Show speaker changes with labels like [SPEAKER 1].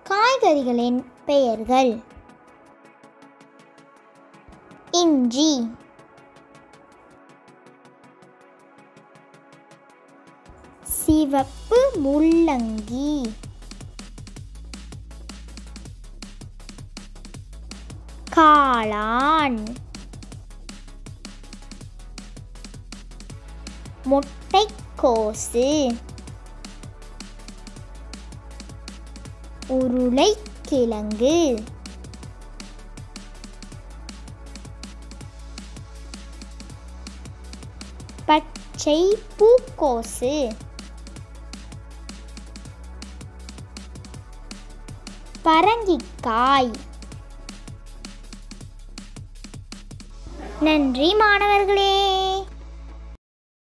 [SPEAKER 1] காய்கறிகளின் பெயர்கள் இஞ்சி சிவப்பு முள்ளங்கி காளான் முட்டைக்கோசு உருளைக்கிழங்கு பச்சை பூக்கோசு பரங்கிக்காய் நன்றி மாணவர்களே